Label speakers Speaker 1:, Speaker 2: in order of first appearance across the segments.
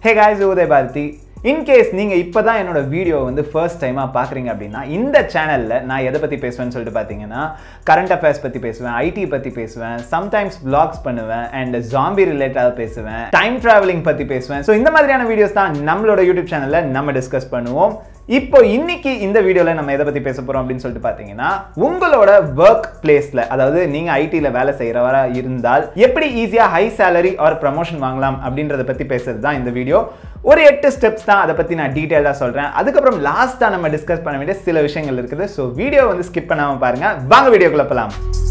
Speaker 1: ஹே guys Udaya Bharathi இன்கேஸ் நீங்கள் இப்போ தான் என்னோட வீடியோ வந்து ஃபர்ஸ்ட் டைமாக பார்க்குறீங்க அப்படின்னா இந்த சேனலில் நான் எதை பற்றி பேசுவேன்னு சொல்லிட்டு பார்த்தீங்கன்னா கரண்ட் அஃபேர்ஸ் பற்றி பேசுவேன் ஐடி பற்றி பேசுவேன் சம்டைம்ஸ் vlogs பண்ணுவேன் அண்ட் ஜாம்பி ரிலேட்டடாக பேசுவேன் டைம் ட்ராவலிங் பற்றி பேசுவேன் ஸோ இந்த மாதிரியான வீடியோஸ் தான் நம்மளோட யூடியூப் சேனலில் நம்ம டிஸ்கஸ் பண்ணுவோம் இப்போ இன்னைக்கு இந்த வீடியோவில் நம்ம எதை பற்றி பேச போகிறோம் அப்படின்னு சொல்லிட்டு பார்த்தீங்கன்னா உங்களோட ஒர்க் பிளேஸில் அதாவது நீங்கள் ஐடியில் வேலை செய்கிறவரா இருந்தால் எப்படி ஈஸியாக ஹை சேலரி ஆர் ப்ரமோஷன் வாங்கலாம் அப்படின்றத பற்றி பேசுறது தான் இந்த வீடியோ ஒரு எட்டு ஸ்டெப்ஸ் தான் அதை பற்றி நான் டீட்டெயிலாக சொல்கிறேன் அதுக்கப்புறம் லாஸ்ட்டாக நம்ம டிஸ்கஸ் பண்ண வேண்டிய சில விஷயங்கள் இருக்குது ஸோ வீடியோ வந்து ஸ்கிப் பண்ணாமல் பாருங்கள் வாங்க வீடியோக்குள்ள போகலாம்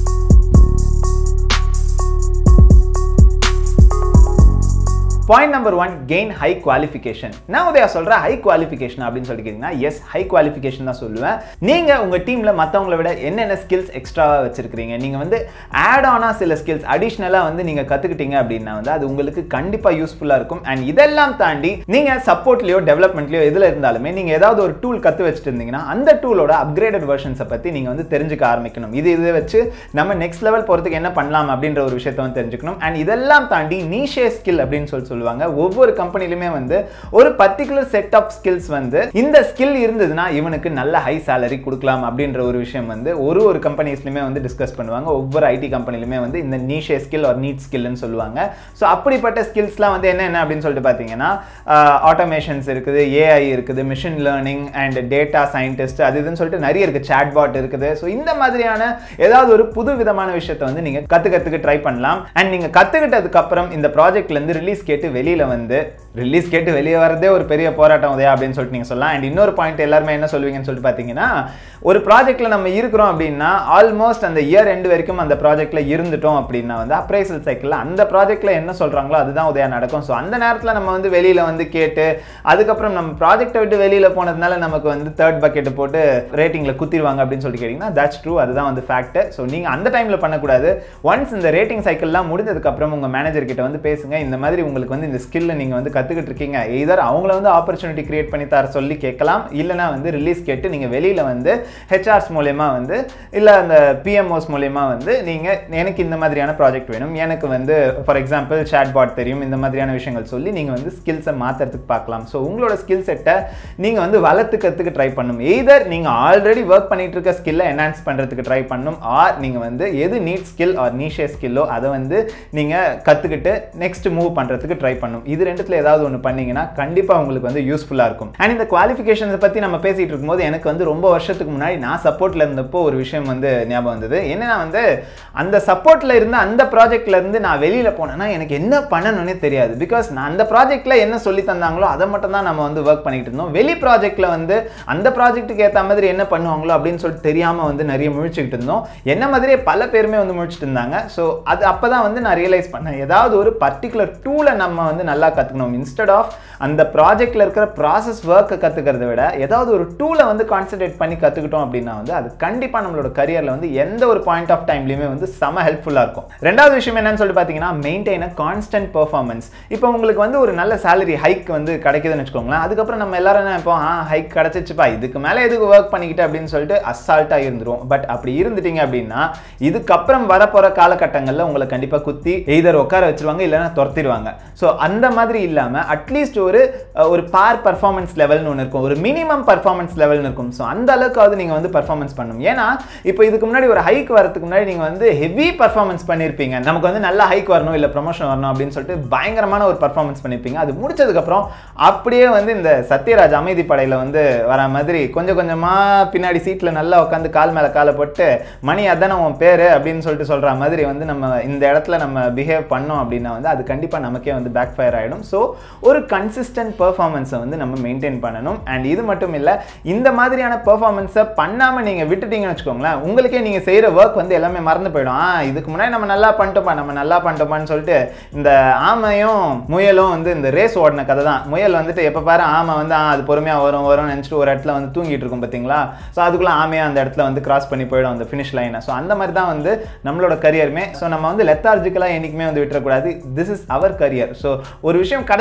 Speaker 1: point number one gain high qualification நான் உதயா சொல்கிறேன் ஹை குவாலிஃபிகேஷன் அப்படின்னு சொல்லி கேட்டிங்கன்னா எஸ் ஹை குவாலிஃபிகேஷன் தான் சொல்லுவேன் நீங்கள் உங்கள் டீமில் மற்றவங்கள விட என்னென்ன ஸ்கில்ஸ் எக்ஸ்ட்ராவாக வச்சுருக்கிறீங்க நீங்கள் வந்து ஆட் ஆனாக சில ஸ்கில்ஸ் அடிஷ்னலாக வந்து நீங்கள் கற்றுக்கிட்டீங்க அப்படின்னா வந்து அது உங்களுக்கு கண்டிப்பாக யூஸ்ஃபுல்லாக இருக்கும் அண்ட் இதெல்லாம் தாண்டி நீங்கள் சப்போர்ட்லையோ டெவலப்மெண்ட்லையோ எதில் இருந்தாலுமே நீங்கள் ஏதாவது ஒரு டூல் கற்று வச்சுட்டு இருந்தீங்கன்னா அந்த டூலோட அப்கிரேடட் வெர்ஷன்ஸை பற்றி நீங்கள் வந்து தெரிஞ்சுக்க ஆரம்பிக்கணும் இது இதை வச்சு நம்ம நெக்ஸ்ட் லெவல் போகிறதுக்கு என்ன பண்ணலாம் அப்படின்ற ஒரு விஷயத்தை வந்து தெரிஞ்சுக்கணும் அண்ட் இதெல்லாம் தாண்டி நீஷே ஸ்கில் அப்படின்னு சொல்லி சொல்லுவாங்க ஒவ்வொரு கம்பெனிலுமே வந்து ஒரு பர்டிகுலர் செட் ஆஃப் ஸ்கில்ஸ் வந்து இந்த ஸ்கில் இருந்ததுன்னா இவனுக்கு நல்ல ஹை சேலரி கொடுக்கலாம் அப்படின்ற ஒரு விஷயம் வந்து ஒரு ஒரு கம்பெனிஸ்லையுமே வந்து டிஸ்கஸ் பண்ணுவாங்க ஒவ்வொரு ஐடி கம்பெனிலுமே வந்து இந்த நீஷே ஸ்கில் ஒரு நீட் ஸ்கில்னு சொல்லுவாங்க ஸோ அப்படிப்பட்ட ஸ்கில்ஸ்லாம் வந்து என்ன என்ன அப்படின்னு சொல்லிட்டு பார்த்தீங்கன்னா ஆட்டோமேஷன்ஸ் இருக்குது ஏஐ இருக்குது machine learning and data scientist அது இதுன்னு சொல்லிட்டு நிறைய இருக்குது சாட்பாட் இருக்குது ஸோ இந்த மாதிரியான ஏதாவது ஒரு புது விதமான விஷயத்தை வந்து நீங்கள் கற்றுக்கிறதுக்கு ட்ரை பண்ணலாம் அண்ட் நீங்கள் கற்றுக்கிட்டதுக்கு அப்புறம் இந்த ப்ராஜெக்ட்லேருந்து ரிலீஸ் கேட்டு வெளியில் வந்து ரிலீஸ் கேட்டு வெளியே வரதே ஒரு பெரிய போராட்டம் உதயா அப்படின்னு சொல்லிட்டு நீங்கள் சொல்லலாம் அண்ட் இன்னொரு பாயிண்ட் எல்லாருமே என்ன சொல்லுவீங்கன்னு சொல்லிட்டு பார்த்தீங்கன்னா ஒரு ப்ராஜெக்ட்டில் நம்ம இருக்கிறோம் அப்படின்னா ஆல்மோஸ்ட் அந்த இயர் எண்டு வரைக்கும் அந்த ப்ராஜெக்ட்டில் இருந்துட்டோம் அப்படின்னா வந்து அப்ரைசல் சைக்கிளில் அந்த ப்ராஜெக்ட்டில் என்ன சொல்கிறாங்களோ அதுதான் உதயா நடக்கும் ஸோ அந்த நேரத்தில் நம்ம வந்து வெளியில் வந்து கேட்டு அதுக்கப்புறம் நம்ம ப்ராஜெக்ட்டை விட்டு வெளியில் போனதுனால நமக்கு வந்து தேர்ட் பக்கெட் போட்டு ரேட்டிங்கில் குத்திடுவாங்க அப்படின்னு சொல்லிட்டு கேட்டிங்கன்னா தட்ஸ் ட்ரூ அதுதான் வந்து ஃபேக்ட் ஸோ நீங்கள் அந்த டைமில் பண்ணக்கூடாது ஒன்ஸ் இந்த ரேட்டிங் சைக்கிள்லாம் முடிஞ்சதுக்கப்புறம் உங்கள் மேனேஜர் கிட்ட வந்து பேசுங்க இந்த மாதிரி உங்களுக்கு வந்து இந்த ஸ்கில்லை நீங்கள் வந்து கற்றுக்கிட்டு இருக்கீங்க எய்தர் அவங்கள வந்து ஆப்பர்ச்சுனிட்டி கிரியேட் பண்ணி தர சொல்லி கேட்கலாம் இல்லைனா வந்து ரிலீஸ் கேட்டு நீங்கள் வெளியில் வந்து ஹெச்ஆர்ஸ் மூலயமா வந்து இல்லை அந்த பிஎம்ஓஸ் மூலயமா வந்து நீங்கள் எனக்கு இந்த மாதிரியான ப்ராஜெக்ட் வேணும் எனக்கு வந்து ஃபார் எக்ஸாம்பிள் சாட்பாட் தெரியும் இந்த மாதிரியான விஷயங்கள் சொல்லி நீங்கள் வந்து ஸ்கில்ஸை மாற்றுறதுக்கு பார்க்கலாம் ஸோ உங்களோட ஸ்கில் செட்டை நீங்கள் வந்து வளர்த்துக்கிறதுக்கு ட்ரை பண்ணணும் எய்தர் நீங்கள் ஆல்ரெடி ஒர்க் பண்ணிட்டு இருக்க ஸ்கில்லை என்ஹான்ஸ் பண்ணுறதுக்கு ட்ரை பண்ணணும் ஆர் நீங்கள் வந்து எது நீட் ஸ்கில் ஆர் நீஷே ஸ்கில்லோ அதை வந்து நீங்கள் கற்றுக்கிட்டு நெக்ஸ்ட் மூவ் பண்ணுறதுக்கு ட்ரை பண்ணணும் இது ரெண்டுத்தில் ஏதாவது ஒன்று பண்ணீங்கன்னா கண்டிப்பாக உங்களுக்கு வந்து யூஸ்ஃபுல்லாக இருக்கும் அண்ட் இந்த குவாலிஃபிகேஷன்ஸை பற்றி நம்ம பேசிகிட்டு இருக்கும்போது எனக்கு வந்து ரொம்ப வருஷத்துக்கு முன்னாடி நான் சப்போர்ட்டில் இருந்தப்போ ஒரு விஷயம் வந்து ஞாபகம் வந்தது என்னன்னா வந்து அந்த சப்போர்ட்டில் இருந்த அந்த ப்ராஜெக்ட்ல இருந்து நான் வெளியில் போனேன்னா எனக்கு என்ன பண்ணணும்னே தெரியாது பிகாஸ் நான் அந்த ப்ராஜெக்ட்டில் என்ன சொல்லி தந்தாங்களோ அதை மட்டும் தான் நம்ம வந்து ஒர்க் பண்ணிட்டு இருந்தோம் வெளி ப்ராஜெக்ட்டில் வந்து அந்த ப்ராஜெக்ட்டுக்கு ஏற்ற மாதிரி என்ன பண்ணுவாங்களோ அப்படின்னு சொல்லிட்டு தெரியாமல் வந்து நிறைய முழிச்சுக்கிட்டு இருந்தோம் என்ன மாதிரியே பல பேருமே வந்து முழிச்சிட்டு இருந்தாங்க ஸோ அது அப்போ தான் வந்து நான் ரியலைஸ் பண்ணேன் ஏதாவது ஒரு பர்டிகுலர் டூலை நம்ம வந்து நல்லா கற்றுக்கணும் இன்ஸ்டெட் ஆஃப் அந்த ப்ராஜெக்டில் இருக்கிற ப்ராசஸ் ஒர்க்கை கற்றுக்கிறத விட ஏதாவது ஒரு டூலை வந்து கான்சென்ட்ரேட் பண்ணி கற்றுக்கிட்டோம் அப்படின்னா வந்து அது கண்டிப்பாக நம்மளோட கரியரில் வந்து எந்த ஒரு பாயிண்ட் ஆஃப் டைம்லையுமே வந்து செம ஹெல்ப்ஃபுல்லாக இருக்கும் ரெண்டாவது விஷயம் என்னன்னு சொல்லிட்டு பார்த்தீங்கன்னா மெயின்டைன் அ கான்ஸ்டன்ட் பெர்ஃபார்மன்ஸ் இப்போ உங்களுக்கு வந்து ஒரு நல்ல சேலரி ஹைக் வந்து கிடைக்குதுன்னு வச்சுக்கோங்களேன் அதுக்கப்புறம் நம்ம எல்லாரும் என்ன இப்போ ஆ ஹைக் கிடச்சிச்சுப்பா இதுக்கு மேலே எதுக்கு ஒர்க் பண்ணிக்கிட்டு அப்படின்னு சொல்லிட்டு அசால்ட்டாக இருந்துரும் பட் அப்படி இருந்துட்டீங்க அப்படின்னா இதுக்கப்புறம் வரப்போகிற காலகட்டங்களில் உங்களை கண்டிப்பாக குத்தி எய்தர் உட்கார வச்சிருவாங்க இல்லைன்னா துரத்திடுவாங்க ஸோ அந்த மாதிரி இல்லாமல் அட்லீஸ்ட் ஒரு ஒரு பார் பர்ஃபார்மன்ஸ் லெவல்னு ஒன்று இருக்கும் ஒரு மினிமம் பர்ஃபார்மன்ஸ் லெவல்னு இருக்கும் ஸோ அந்த அளவுக்காவது நீங்கள் வந்து பர்ஃபார்மன்ஸ் பண்ணணும் ஏன்னா இப்போ இதுக்கு முன்னாடி ஒரு ஹைக் வரதுக்கு முன்னாடி நீங்கள் வந்து ஹெவி பர்ஃபார்மன்ஸ் பண்ணியிருப்பீங்க நமக்கு வந்து நல்ல ஹைக் வரணும் இல்லை ப்ரொமோஷன் வரணும் அப்படின்னு சொல்லிட்டு பயங்கரமான ஒரு பர்ஃபார்மன்ஸ் பண்ணியிருப்பீங்க அது முடிச்சதுக்கப்புறம் அப்படியே வந்து இந்த சத்யராஜ் அமைதி படையில் வந்து வர மாதிரி கொஞ்சம் கொஞ்சமாக பின்னாடி சீட்டில் நல்லா உட்காந்து கால் மேலே காலை போட்டு மணி அதானே உன் பேர் அப்படின்னு சொல்லிட்டு சொல்கிற மாதிரி வந்து நம்ம இந்த இடத்துல நம்ம பிஹேவ் பண்ணோம் அப்படின்னா வந்து அது கண்டிப்பாக நமக்கே வந்து பேக் ஃபயர் ஆகிடும் ஸோ ஒரு கன்சிஸ்டன்ட் பெர்ஃபார்மன்ஸை வந்து நம்ம மெயின்டைன் பண்ணணும் அண்ட் இது மட்டும் இல்லை இந்த மாதிரியான பெர்ஃபார்மன்ஸை பண்ணாமல் நீங்கள் விட்டுட்டீங்கன்னு வச்சுக்கோங்களேன் உங்களுக்கே நீங்கள் செய்கிற ஒர்க் வந்து எல்லாமே மறந்து போயிடும் ஆ இதுக்கு முன்னாடி நம்ம நல்லா பண்ணிட்டோம்ப்பா நம்ம நல்லா பண்ணிட்டோம்ப்பான்னு சொல்லிட்டு இந்த ஆமையும் முயலும் வந்து இந்த ரேஸ் ஓடின கதை தான் முயல் வந்துட்டு எப்போ பாரு ஆமை வந்து ஆ அது பொறுமையாக வரும் வரும்னு நினச்சிட்டு ஒரு இடத்துல வந்து தூங்கிட்டு இருக்கும் பார்த்தீங்களா ஸோ அதுக்குள்ளே ஆமையாக அந்த இடத்துல வந்து கிராஸ் பண்ணி போயிடும் அந்த ஃபினிஷ் லைனை ஸோ அந்த மாதிரி தான் வந்து நம்மளோட கரியருமே ஸோ நம்ம வந்து லெத்தார்ஜிக்கலாக என்றைக்குமே வந்து விட்டுறக்கூடாது this is our career so ஒரு விஷயம் கிடச்சி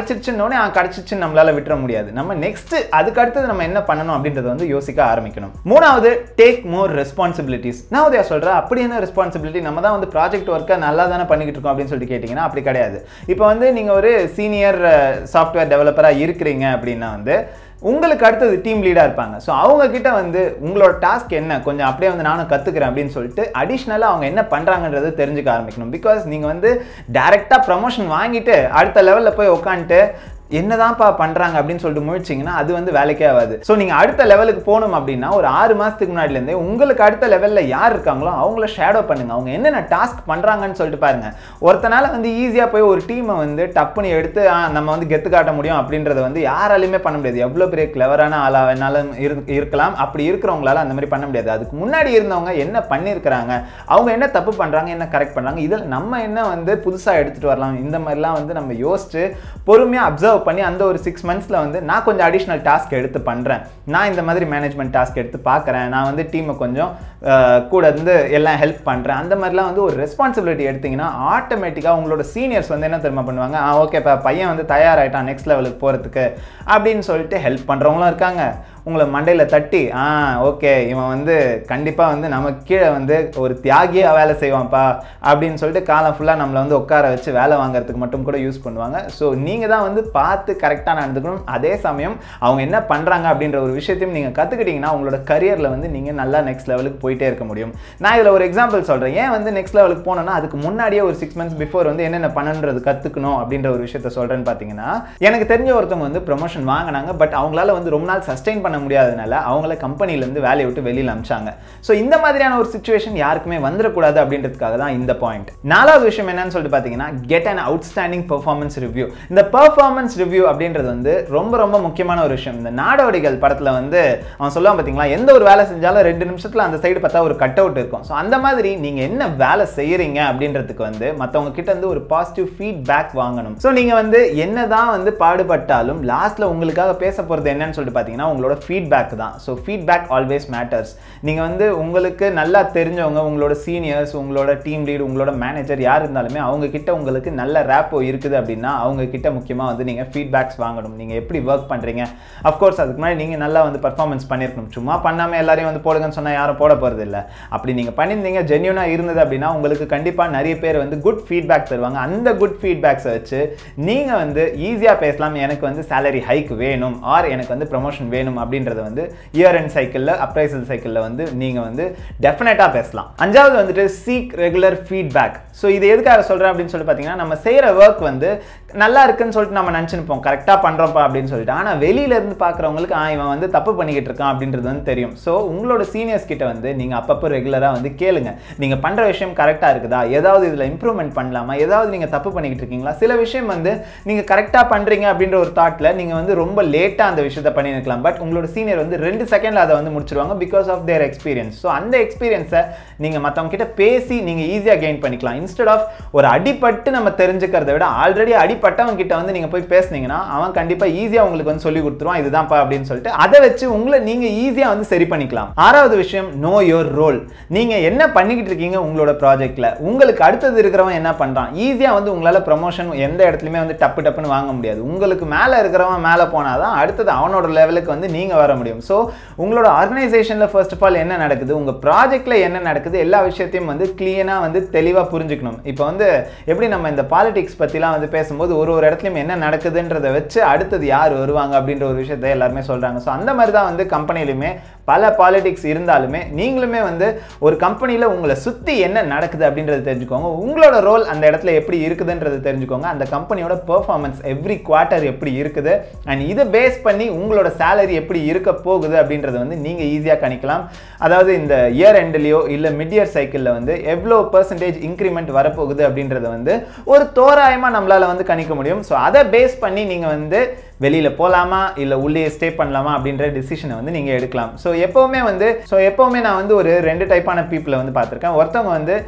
Speaker 1: கிடச்சிருச்சுன்னொடனே ஆ கிடச்சிருச்சுன்னு நம்மளால விட்டுற முடியாது நம்ம நெக்ஸ்ட் அதுக்கு அடுத்தது நம்ம என்ன பண்ணணும் அப்படின்றத வந்து யோசிக்க ஆரம்பிக்கணும் மூணாவது டேக் மோர் ரெஸ்பான்சிபிலிட்டிஸ் நான் உதயா சொல்கிறேன் அப்படி என்ன ரெஸ்பான்சிபிலிட்டி நம்ம தான் வந்து ப்ராஜெக்ட் ஒர்க்கை நல்லா தானே பண்ணிக்கிட்டு இருக்கோம் அப்படின்னு சொல்லிட்டு கேட்டிங்கன்னா அப்படி கிடையாது இப்போ வந்து நீங்கள் ஒரு சீனியர் சாஃப்ட்வேர் டெவலப்பராக இருக்கிறீங்க அப்படின்னா வந்து உங்களுக்கு அடுத்தது டீம் லீடாக இருப்பாங்க ஸோ அவங்க கிட்ட வந்து உங்களோட டாஸ்க் என்ன கொஞ்சம் அப்படியே வந்து நானும் கற்றுக்கிறேன் அப்படின்னு சொல்லிட்டு அடிஷ்னலாக அவங்க என்ன பண்ணுறாங்கன்றது தெரிஞ்சுக்க ஆரம்பிக்கணும் பிகாஸ் நீங்கள் வந்து டேரெக்டாக ப்ரமோஷன் வாங்கிட்டு அடுத்த லெவலில் போய் உட்காந்துட்டு என்னதான்ப்பா பண்றாங்க அப்படின்னு சொல்லிட்டு முழிச்சிங்கன்னா அது வந்து வேலைக்கே ஆகாது ஸோ நீங்க அடுத்த லெவலுக்கு போகணும் அப்படின்னா ஒரு ஆறு மாசத்துக்கு முன்னாடிலேருந்தே உங்களுக்கு அடுத்த லெவல்ல யார் இருக்காங்களோ அவங்கள ஷேடோ பண்ணுங்க அவங்க என்னென்ன டாஸ்க் பண்றாங்கன்னு சொல்லிட்டு பாருங்க ஒருத்தனால வந்து ஈஸியா போய் ஒரு டீமை வந்து டப்புன்னு எடுத்து ஆ, நம்ம வந்து கெத்து காட்ட முடியும் அப்படின்றத வந்து யாராலையுமே பண்ண முடியாது எவ்வளோ பெரிய கிளவரான ஆளா வேணாலும் இரு- இருக்கலாம் அப்படி இருக்கிறவங்களால அந்த மாதிரி பண்ண முடியாது அதுக்கு முன்னாடி இருந்தவங்க என்ன பண்ணியிருக்கிறாங்க அவங்க என்ன தப்பு பண்றாங்க என்ன கரெக்ட் பண்றாங்க இதில் நம்ம என்ன வந்து புதுசா எடுத்துட்டு வரலாம் இந்த மாதிரிலாம் வந்து நம்ம யோசிச்சு பொறுமையா அப்சர்வ் பண்ணி அந்த ஒரு சிக்ஸ் மந்த்ஸ்ல வந்து நான் கொஞ்சம் அடிஷ்னல் டாஸ்க் எடுத்து பண்றேன் நான் இந்த மாதிரி மேனேஜ்மெண்ட் டாஸ்க் எடுத்து பார்க்குறேன் நான் வந்து டீமை கொஞ்சம் அஹ், கூட இருந்து எல்லாம் ஹெல்ப் பண்றேன் அந்த மாதிரிலாம் வந்து ஒரு ரெஸ்பான்சிபிலிட்டி எடுத்தீங்கன்னா ஆட்டோமேட்டிக்காக உங்களோட சீனியர்ஸ் வந்து என்ன தெரியுமா பண்ணுவாங்க ஆ ஓகேப்பா பையன் வந்து தயாராயிட்டான் நெக்ஸ்ட் லெவலுக்கு போகிறதுக்கு அப்படின்னு சொல்லிட்டு ஹெல்ப் பண்ணுறவங்களும் இருக்காங்க உங்களை மண்டையில் தட்டி ஆ ஓகே இவன் வந்து கண்டிப்பாக வந்து நம்ம கீழே வந்து ஒரு தியாகியாக வேலை செய்வான்ப்பா அப்படின்னு சொல்லிட்டு காலம் ஃபுல்லாக நம்மளை வந்து உட்கார வச்சு வேலை வாங்குறதுக்கு மட்டும் கூட யூஸ் பண்ணுவாங்க ஸோ நீங்கள் தான் வந்து பார்த்து கரெக்டாக நடந்துக்கணும் அதே சமயம் அவங்க என்ன பண்ணுறாங்க அப்படின்ற ஒரு விஷயத்தையும் நீங்கள் கற்றுக்கிட்டீங்கன்னா உங்களோட கரியரில் வந்து நீங்கள் நல்லா நெக்ஸ்ட் லெவலுக்கு போயிட்டே இருக்க முடியும் நான் இதில் ஒரு எக்ஸாம்பிள் சொல்கிறேன் ஏன் வந்து நெக்ஸ்ட் லெவலுக்கு போனோன்னா அதுக்கு முன்னாடியே ஒரு சிக்ஸ் மந்த்ஸ் பிஃபோர் வந்து என்னென்ன பண்ணுன்றது கற்றுக்கணும் அப்படின்ற ஒரு விஷயத்த சொல்கிறேன்னு பார்த்தீங்கன்னா எனக்கு தெரிஞ்ச ஒருத்தவங்க வந்து ப்ரொமோஷன் வாங்கினாங்க பட் அவங்களால வந்து ரொம்ப நாள் சஸ்டெயின் பண்ண முடியாதனால அவங்கள கம்பெனிலேருந்து வேலையை விட்டு வெளியில் அமிச்சாங்க ஸோ இந்த மாதிரியான ஒரு சுச்சுவேஷன் யாருக்குமே வந்துடக்கூடாது அப்படின்றதுக்காக தான் இந்த பாயிண்ட் நாலாவது விஷயம் என்னன்னு சொல்லிட்டு பார்த்தீங்கன்னா get an outstanding performance review இந்த பெர்ஃபார்மன்ஸ் ரிவ்யூ அப்படின்றது வந்து ரொம்ப ரொம்ப முக்கியமான ஒரு விஷயம் இந்த நாடோடிகள் படத்தில் வந்து அவன் சொல்லுவான் பார்த்தீங்களா எந்த ஒரு வேலை செஞ்சாலும் ரெண்டு நிமிஷத்தில் அந்த சைடு பார்த்தா ஒரு கட் அவுட் இருக்கும் ஸோ அந்த மாதிரி நீங்கள் என்ன வேலை செய்கிறீங்க அப்படின்றதுக்கு வந்து மற்றவங்க கிட்ட இருந்து ஒரு பாசிட்டிவ் ஃபீட்பேக் வாங்கணும் ஸோ நீங்கள் வந்து என்னதான் வந்து பாடுபட்டாலும் லாஸ்ட்டில் உங்களுக்காக பேச போகிறது என்னன்னு சொல்லிட்டு பார்த்தீங்கன்னா உங்களோட ஃபீட்பேக் தான் ஸோ ஃபீட்பேக் ஆல்வேஸ் மேட்டர்ஸ் நீங்கள் வந்து உங்களுக்கு நல்லா தெரிஞ்சவங்க உங்களோட சீனியர்ஸ் உங்களோட டீம் லீட் உங்களோட மேனேஜர் யார் இருந்தாலுமே அவங்க கிட்ட உங்களுக்கு நல்ல ரேப்போ இருக்குது அப்படின்னா அவங்க கிட்ட முக்கியமாக வந்து நீங்கள் ஃபீட்பேக்ஸ் வாங்கணும் நீங்கள் எப்படி ஒர்க் பண்ணுறீங்க அஃப்கோர்ஸ் அதுக்கு முன்னாடி நீங்கள் நல்லா வந்து பர்ஃபார்மன்ஸ் பண்ணியிருக்கணும் சும்மா பண்ணாமல் எல்லாரையும் வந்து போடுங்கன்னு சொன்னால் யாரும் போட போகிறது இல்லை அப்படி நீங்கள் பண்ணியிருந்தீங்க ஜென்யூனாக இருந்தது அப்படின்னா உங்களுக்கு கண்டிப்பாக நிறைய பேர் வந்து குட் ஃபீட்பேக் தருவாங்க அந்த குட் ஃபீட்பேக்ஸை வச்சு நீங்கள் வந்து ஈஸியாக பேசலாம் எனக்கு வந்து salary ஹைக் வேணும் ஆர் எனக்கு வந்து ப்ரமோஷன் வேணும் அப்படின்றத வந்து இயர் அண்ட் சைக்கிளில் அப்ரைசல் சைக்கிளில் வந்து நீங்கள் வந்து டெஃபினட்டாக பேசலாம் அஞ்சாவது வந்துட்டு சீக் ரெகுலர் ஃபீட்பேக் ஸோ இது எதுக்காக சொல்கிறேன் அப்படின்னு சொல்லி பார்த்தீங்கன்னா நம்ம செய்கிற ஒர்க் வந்து நல்லா இருக்குன்னு சொல்லிட்டு நம்ம நினச்சிருப்போம் கரெக்டாக பண்ணுறோம்ப்பா அப்படின்னு சொல்லிட்டு ஆனால் வெளியில இருந்து பார்க்குறவங்களுக்கு ஆ இவன் வந்து தப்பு பண்ணிக்கிட்டு இருக்கான் அப்படின்றது வந்து தெரியும் ஸோ உங்களோட சீனியர்ஸ் கிட்ட வந்து நீங்கள் அப்பப்போ ரெகுலராக வந்து கேளுங்க நீங்கள் பண்ணுற விஷயம் கரெக்டாக இருக்குதா ஏதாவது இதில் இம்ப்ரூவ்மெண்ட் பண்ணலாமா ஏதாவது நீங்கள் தப்பு பண்ணிக்கிட்டு இருக்கீங்களா சில விஷயம் வந்து நீங்கள் கரெக்டாக பண்ணுறீங்க அப்படின்ற ஒரு தாட்டில் நீங்கள் வந்து ரொம்ப லேட்டாக அந்த விஷயத்தை பண்ணியிருக்கலாம் பட் உங்களோட சீனியர் வந்து ரெண்டு செகண்டில் அதை வந்து முடிச்சிருவாங்க because of their experience so அந்த எக்ஸ்பீரியன்ஸை நீங்கள் மற்றவங்க கிட்ட பேசி நீங்கள் ஈஸியாக கெயின் பண்ணிக்கலாம் இன்ஸ்டெட் ஆஃப் ஒரு அடிபட்டு நம்ம தெரிஞ்சுக்கிறத விட ஆல்ரெடி அடிப்பட்டவங்க கிட்ட வந்து நீங்கள் போய் பேசுனீங்கன்னா அவன் கண்டிப்பாக ஈஸியாக உங்களுக்கு வந்து சொல்லி கொடுத்துருவான் இதுதான்ப்பா அப்படின்னு சொல்லிட்டு அதை வச்சு உங்களை நீங்கள் ஈஸியாக வந்து சரி பண்ணிக்கலாம் ஆறாவது விஷயம் நோ யோர் ரோல் நீங்கள் என்ன பண்ணிக்கிட்டு இருக்கீங்க உங்களோட ப்ராஜெக்ட்டில் உங்களுக்கு அடுத்தது இருக்கிறவன் என்ன பண்ணுறான் ஈஸியாக வந்து உங்களால் ப்ரமோஷன் எந்த இடத்துலையுமே வந்து டப்பு டப்புன்னு வாங்க முடியாது உங்களுக்கு மேலே இருக்கிறவன் மேலே போனால் தான் அடுத்தது அவனோட லெவலுக்கு வந்து நீங்கள் வர முடியும் ஸோ உங்களோட ஆர்கனைசேஷனில் ஃபர்ஸ்ட் ஆஃப் ஆல் என்ன நடக்குது உங்கள் ப்ராஜெக்ட்டில் என்ன நடக்குது எல்லா விஷயத்தையும் வந்து க்ளீனாக வந்து தெளிவாக புரிஞ்சுக்கணும் இப்போ வந்து எப்படி நம்ம இந்த பாலிடிக்ஸ் பற்றிலாம் வந்து பேசும்போது ஒரு ஒரு இடத்துலையும் என்ன நடக்குதுன்றதை வச்சு அடுத்தது யார் வருவாங்க அப்படின்ற ஒரு விஷயத்தை எல்லாருமே சொல்கிறாங்க ஸோ அந்த மாதிரி தான் வந்து கம்பெனிலுமே பல பாலிடிக்ஸ் இருந்தாலுமே நீங்களுமே வந்து ஒரு கம்பெனியில் உங்களை சுற்றி என்ன நடக்குது அப்படின்றத தெரிஞ்சுக்கோங்க உங்களோட ரோல் அந்த இடத்துல எப்படி இருக்குதுன்றது தெரிஞ்சுக்கோங்க அந்த கம்பெனியோட பெர்ஃபார்மன்ஸ் எவ்ரி குவார்ட்டர் எப்படி இருக்குது அண்ட் இதை பேஸ் பண்ணி உங்களோட சேலரி எப்படி இருக்க போகுது அப்படின்றத வந்து நீங்கள் ஈஸியாக கணிக்கலாம் அதாவது இந்த இயர் எண்ட்லேயோ இல்லை மிட் இயர் சைக்கிளில் வந்து எவ்வளோ பர்சன்டேஜ் இன்க்ரிமெண்ட் வரப்போகுது அப்படின்றத வந்து ஒரு தோராயமாக நம்மளால் வந்து கணிக்க முடியும் ஸோ அதை பேஸ் பண்ணி நீங்கள் வந்து வெளியில் போகலாமா இல்லை உள்ளே ஸ்டே பண்ணலாமா அப்படின்ற டிசிஷனை வந்து நீங்கள் எடுக்கலாம் ஸோ எப்போவுமே வந்து ஸோ எப்போவுமே நான் வந்து ஒரு ரெண்டு டைப்பான பீப்புளை வந்து பார்த்துருக்கேன் ஒருத்தவங்க வந்து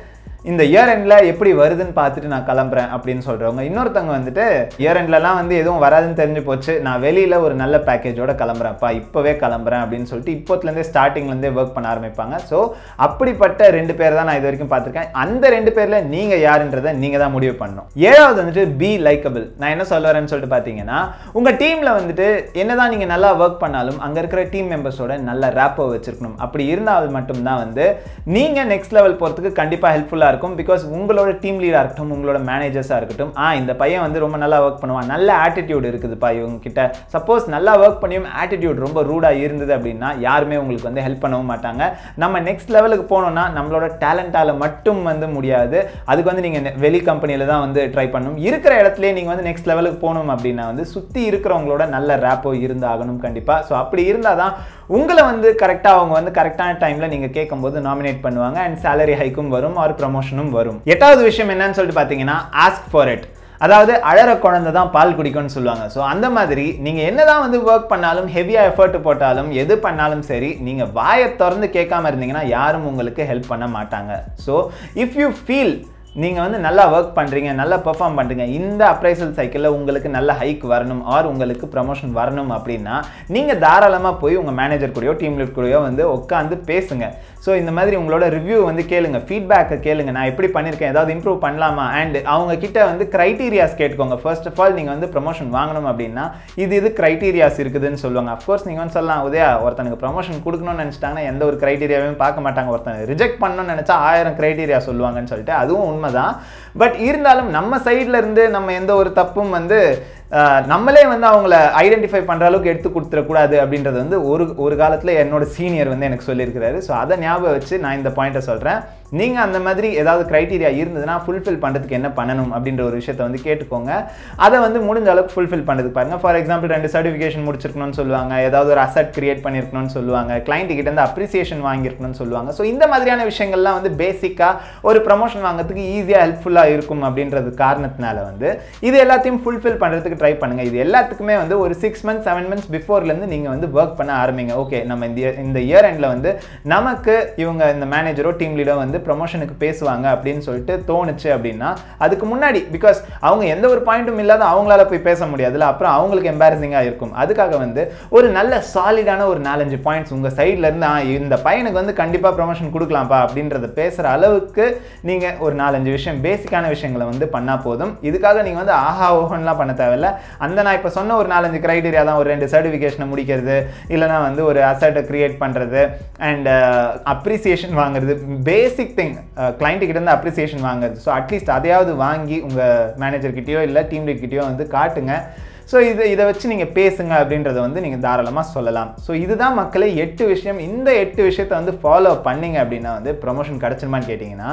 Speaker 1: இந்த இயர் எண்டில் எப்படி வருதுன்னு பார்த்துட்டு நான் கிளம்புறேன் அப்படின்னு சொல்கிறவங்க இன்னொருத்தவங்க வந்துட்டு இயர் எண்ட்லலாம் வந்து எதுவும் வராதுன்னு தெரிஞ்சு போச்சு நான் வெளியில் ஒரு நல்ல பேக்கேஜோட கிளம்புறேன்ப்பா இப்போவே கிளம்புறேன் அப்படின்னு சொல்லிட்டு இப்போத்துலேருந்தே ஸ்டார்டிங்லேருந்தே ஒர்க் பண்ண ஆரம்பிப்பாங்க ஸோ அப்படிப்பட்ட ரெண்டு பேர் தான் நான் இது வரைக்கும் பார்த்துருக்கேன் அந்த ரெண்டு பேரில் நீங்கள் யாருன்றதை நீங்கள் தான் முடிவு பண்ணணும் ஏழாவது வந்துட்டு பி லைக்கபிள் நான் என்ன சொல்ல வரேன்னு சொல்லிட்டு பார்த்தீங்கன்னா உங்கள் டீமில் வந்துட்டு என்னதான் நீங்கள் நல்லா ஒர்க் பண்ணாலும் அங்கே இருக்கிற டீம் மெம்பர்ஸோட நல்ல ரேப்போ வச்சிருக்கணும் அப்படி இருந்தால் மட்டும்தான் வந்து நீங்கள் நெக்ஸ்ட் லெவல் போகிறதுக்கு கண்டிப்பாக ஹெல்ப்ஃபுல்லாக இருக்கும் பிகாஸ் உங்களோட டீம் லீடாக இருக்கட்டும் உங்களோட மேனேஜர்ஸாக இருக்கட்டும் ஆ இந்த பையன் வந்து ரொம்ப நல்லா ஒர்க் பண்ணுவான் நல்ல ஆட்டிடியூட் இருக்குதுப்பா இவங்க கிட்ட சப்போஸ் நல்லா ஒர்க் பண்ணியும் ஆட்டிடியூட் ரொம்ப ரூடாக இருந்தது அப்படின்னா யாருமே உங்களுக்கு வந்து ஹெல்ப் பண்ணவும் மாட்டாங்க நம்ம நெக்ஸ்ட் லெவலுக்கு போனோம்னா நம்மளோட டேலண்டால் மட்டும் வந்து முடியாது அதுக்கு வந்து நீங்கள் வெளி கம்பெனியில் தான் வந்து ட்ரை பண்ணணும் இருக்கிற இடத்துலயே நீங்கள் வந்து நெக்ஸ்ட் லெவலுக்கு போகணும் அப்படின்னா வந்து சுற்றி இருக்கிறவங்களோட நல்ல ரேப்போ இருந்து ஆகணும் கண்டிப்பாக ஸோ அப்படி இருந்தால் தான் உங்களை வந்து கரெக்டாக அவங்க வந்து கரெக்டான டைமில் நீங்கள் கேட்கும்போது நாமினேட் பண்ணுவாங்க அண்ட் சேலரி ஹைக்கும் வரும் ஆர் ப்ரமோஷனும் வரும் எட்டாவது விஷயம் என்னன்னு சொல்லிட்டு பார்த்தீங்கன்னா ஆஸ்க் ஃபார் இட் அதாவது அழற குழந்தை தான் பால் குடிக்கும்னு சொல்லுவாங்க ஸோ அந்த மாதிரி நீங்கள் என்னதான் வந்து ஒர்க் பண்ணாலும் ஹெவியாக எஃபர்ட் போட்டாலும் எது பண்ணாலும் சரி நீங்கள் வாயை திறந்து கேட்காம இருந்தீங்கன்னா யாரும் உங்களுக்கு ஹெல்ப் பண்ண மாட்டாங்க ஸோ இஃப் யூ ஃபீல் நீங்கள் வந்து நல்லா ஒர்க் பண்ணுறீங்க நல்லா பெர்ஃபார்ம் பண்ணுறீங்க இந்த அப்ரைசல் சைக்கிளில் உங்களுக்கு நல்ல ஹைக் வரணும் ஆர் உங்களுக்கு ப்ரமோஷன் வரணும் அப்படின்னா நீங்கள் தாராளமாக போய் உங்கள் மேனேஜர் கூடயோ டீம் லீட் கூடயோ வந்து உட்காந்து பேசுங்க ஸோ இந்த மாதிரி உங்களோட ரிவ்யூ வந்து கேளுங்க ஃபீட்பேக்கை கேளுங்க நான் எப்படி பண்ணியிருக்கேன் ஏதாவது இம்ப்ரூவ் பண்ணலாமா அண்ட் அவங்க கிட்ட வந்து க்ரைட்டீரியாஸ் கேட்டுக்கோங்க ஃபர்ஸ்ட் ஆஃப் ஆல் நீங்கள் வந்து ப்ரமோஷன் வாங்கணும் அப்படின்னா இது இது க்ரைட்டீரியாஸ் இருக்குதுன்னு சொல்லுவாங்க அஃப்கோர்ஸ் நீங்கள் வந்து சொல்லலாம் உதயா ஒருத்தனுக்கு ப்ரமோஷன் கொடுக்கணும்னு நினச்சிட்டாங்கன்னா எந்த ஒரு க்ரைட்டீரியாவையும் பார்க்க மாட்டாங்க ஒருத்தன் ரிஜெக்ட் பண்ணணும்னு நினச்சா ஆயிரம் க்ரைட்டீரியா சொல்லுவாங்கன்னு சொல்லிட்டு அதுவும் உண்மைதான் பட் இருந்தாலும் நம்ம சைடில் இருந்து நம்ம எந்த ஒரு தப்பும் வந்து நம்மளே வந்து அவங்கள ஐடென்டிஃபை பண்ணுற அளவுக்கு எடுத்து கொடுத்துடக்கூடாது அப்படின்றது வந்து ஒரு ஒரு காலத்தில் என்னோட சீனியர் வந்து எனக்கு சொல்லியிருக்கிறாரு ஸோ அதை ஞாபகம் வச்சு நான் இந்த பாயிண்ட்டை சொல்கிறேன் நீங்கள் அந்த மாதிரி ஏதாவது க்ரைட்டீரியா இருந்ததுன்னா ஃபுல்ஃபில் பண்ணுறதுக்கு என்ன பண்ணணும் அப்படின்ற ஒரு விஷயத்தை வந்து கேட்டுக்கோங்க அதை வந்து முடிஞ்ச அளவுக்கு ஃபுல்ஃபில் பண்ணுறதுக்கு பாருங்கள் ஃபார் எக்ஸாம்பிள் ரெண்டு சர்டிஃபிகேஷன் முடிச்சிருக்கணும்னு சொல்லுவாங்க ஏதாவது ஒரு அசட் கிரியேட் பண்ணியிருக்கணும்னு சொல்லுவாங்க கிளைண்ட் கிட்ட இருந்து அப்ரிசியேஷன் வாங்கியிருக்கணும்னு சொல்லுவாங்க ஸோ இந்த மாதிரியான விஷயங்கள்லாம் வந்து பேசிக்காக ஒரு ப்ரமோஷன் வாங்குறதுக்கு ஈஸியாக ஹெல்ப்ஃபுல்லாக இருக்கும் அப்படின்றது காரணத்தினால வந்து இது எல்லாத்தையும் ஃபுல்ஃபில் பண்ணுறதுக்கு ட்ரை பண்ணுங்கள் இது எல்லாத்துக்குமே வந்து ஒரு சிக்ஸ் மந்த்ஸ் செவன் மந்த்ஸ் பிஃபோர்லேருந்து நீங்கள் வந்து ஒர்க் பண்ண ஆரம்பிங்க ஓகே நம்ம இந்த இந்த இயர் எண்டில் வந்து நமக்கு இவங்க இந்த மேனேஜரோ டீம் லீடோ வந்து ப்ரொமோஷனுக்கு பேசுவாங்க அப்படின்னு சொல்லிட்டு தோணுச்சு அப்படின்னா அதுக்கு முன்னாடி பிகாஸ் அவங்க எந்த ஒரு பாயிண்ட்டும் இல்லாத அவங்களால போய் பேச முடியாதுல்ல அப்புறம் அவங்களுக்கு எம்பாரசிங்காக இருக்கும் அதுக்காக வந்து ஒரு நல்ல சாலிடான ஒரு நாலஞ்சு பாயிண்ட்ஸ் உங்கள் சைட்ல இருந்து ஆ இந்த பையனுக்கு வந்து கண்டிப்பாக ப்ரொமோஷன் கொடுக்கலாம்ப்பா அப்படின்றத பேசுகிற அளவுக்கு நீங்கள் ஒரு நாலஞ்சு விஷயம் பேசிக்கான விஷயங்களை வந்து பண்ணால் போதும் இதுக்காக நீங்கள் வந்து ஆஹா ஓஹன்லாம் பண்ண தேவையில்ல அந்த நான் இப்போ சொன்ன ஒரு நாலஞ்சு க்ரைட்டீரியா தான் ஒரு ரெண்டு சர்டிஃபிகேஷனை முடிக்கிறது இல்லைனா வந்து ஒரு அசட்டை க்ரியேட் பண்ணுறது அண்ட் அப்ரிசியேஷன் வாங்குறது பேசிக் திங் கிளைண்ட்டு இருந்து அப்ரிசியேஷன் வாங்குறது ஸோ அட்லீஸ்ட் அதையாவது வாங்கி உங்கள் மேனேஜர்கிட்டயோ இல்லை டீம் லீட்கிட்டயோ வந்து காட்டுங்க ஸோ இது இதை வச்சு நீங்கள் பேசுங்க அப்படின்றத வந்து நீங்கள் தாராளமாக சொல்லலாம் ஸோ இதுதான் மக்களே எட்டு விஷயம் இந்த எட்டு விஷயத்தை வந்து ஃபாலோ பண்ணீங்க அப்படின்னா வந்து ப்ரொமோஷன் கிடச்சிருமான்னு கேட்டிங்கன்னா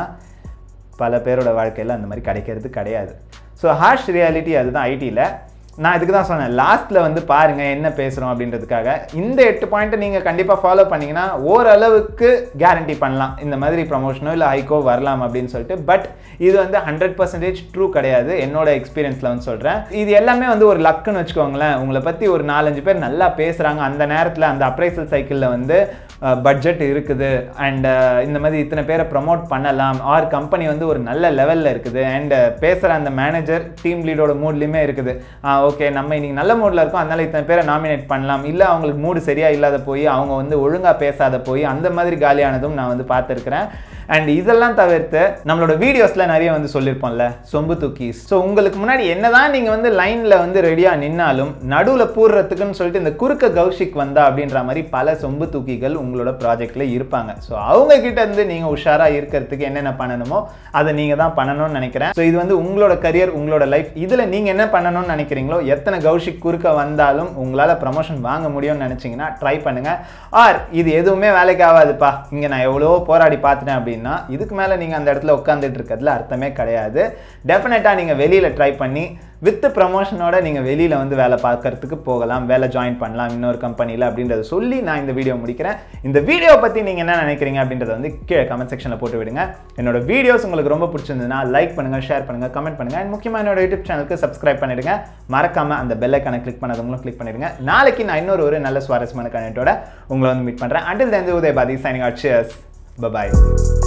Speaker 1: பல பேரோட வாழ்க்கையில் அந்த மாதிரி கிடைக்கிறது கிடையாது ஸோ ஹார்ஷ் ரியாலிட்டி அதுதான் ஐடியில் நான் இதுக்கு தான் சொன்னேன் லாஸ்ட்டில் வந்து பாருங்கள் என்ன பேசுகிறோம் அப்படின்றதுக்காக இந்த எட்டு பாயிண்ட்டை நீங்கள் கண்டிப்பாக ஃபாலோ பண்ணிங்கன்னா ஓரளவுக்கு கேரண்டி பண்ணலாம் இந்த மாதிரி ப்ரமோஷனோ இல்லை ஹைக்கோ வரலாம் அப்படின்னு சொல்லிட்டு பட் இது வந்து ஹண்ட்ரட் பர்சன்டேஜ் ட்ரூ கிடையாது என்னோட எக்ஸ்பீரியன்ஸில் வந்து சொல்கிறேன் இது எல்லாமே வந்து ஒரு லக்குன்னு வச்சுக்கோங்களேன் உங்களை பற்றி ஒரு நாலஞ்சு பேர் நல்லா பேசுகிறாங்க அந்த நேரத்தில் அந்த அப்ரைசல் சைக்கிளில் வந்து பட்ஜெட் இருக்குது அண்ட் இந்த மாதிரி இத்தனை பேரை ப்ரமோட் பண்ணலாம் ஆர் கம்பெனி வந்து ஒரு நல்ல லெவலில் இருக்குது அண்ட் பேசுகிற அந்த மேனேஜர் டீம் லீடோட மூட்லேயுமே இருக்குது ஓகே நம்ம இன்னைக்கு நல்ல மூடில் இருக்கோம் அதனால இத்தனை பேரை நாமினேட் பண்ணலாம் இல்லை அவங்களுக்கு மூடு சரியாக இல்லாத போய் அவங்க வந்து ஒழுங்காக பேசாத போய் அந்த மாதிரி காலியானதும் நான் வந்து பார்த்துருக்குறேன் அண்ட் இதெல்லாம் தவிர்த்து நம்மளோட வீடியோஸில் நிறைய வந்து சொல்லியிருப்போம்ல சொம்பு தூக்கிஸ் ஸோ உங்களுக்கு முன்னாடி என்னதான் நீங்கள் வந்து லைனில் வந்து ரெடியாக நின்னாலும் நடுவில் பூர்றதுக்குன்னு சொல்லிட்டு இந்த குறுக்க கௌஷிக் வந்தா அப்படின்ற மாதிரி பல சொம்பு தூக்கிகள் உங்களோட ப்ராஜெக்டில் இருப்பாங்க ஸோ அவங்க கிட்ட இருந்து நீங்கள் உஷாராக இருக்கிறதுக்கு என்னென்ன பண்ணணுமோ அதை நீங்கள் தான் பண்ணணும்னு நினைக்கிறேன் ஸோ இது வந்து உங்களோட கரியர் உங்களோட லைஃப் இதில் நீங்கள் என்ன பண்ணணும்னு நினைக்கிறீங்களோ எத்தனை கௌஷிக் குறுக்க வந்தாலும் உங்களால் ப்ரமோஷன் வாங்க முடியும்னு நினச்சிங்கன்னா ட்ரை பண்ணுங்கள் ஆர் இது எதுவுமே வேலைக்கு ஆகாதுப்பா இங்கே நான் எவ்வளோ போராடி பார்த்துட்டேன் அப்படின்னு அப்படின்னா இதுக்கு மேலே நீங்கள் அந்த இடத்துல உட்காந்துட்டு இருக்கிறதுல அர்த்தமே கிடையாது டெஃபினட்டாக நீங்கள் வெளியில் ட்ரை பண்ணி வித் ப்ரமோஷனோட நீங்கள் வெளியில் வந்து வேலை பார்க்கறதுக்கு போகலாம் வேலை ஜாயின் பண்ணலாம் இன்னொரு கம்பெனியில் அப்படின்றத சொல்லி நான் இந்த வீடியோ முடிக்கிறேன் இந்த வீடியோ பற்றி நீங்கள் என்ன நினைக்கிறீங்க அப்படின்றத வந்து கீழே கமெண்ட் செக்ஷனில் போட்டு விடுங்க என்னோட வீடியோஸ் உங்களுக்கு ரொம்ப பிடிச்சிருந்ததுன்னா லைக் பண்ணுங்கள் ஷேர் பண்ணுங்கள் கமெண்ட் பண்ணுங்கள் அண்ட் முக்கியமாக என்னோட யூடியூப் சேனலுக்கு சப்ஸ்கிரைப் பண்ணிடுங்க மறக்காமல் அந்த பெல்லைக்கான கிளிக் பண்ணதுங்களும் கிளிக் பண்ணிடுங்க நாளைக்கு நான் இன்னொரு ஒரு நல்ல சுவாரஸ்யமான கனெக்டோட உங்களை வந்து மீட் பண்ணுறேன் அண்டில் தேர்ந்து உதயபாதி சைனிங் ஆட் சியர்ஸ் பபாய்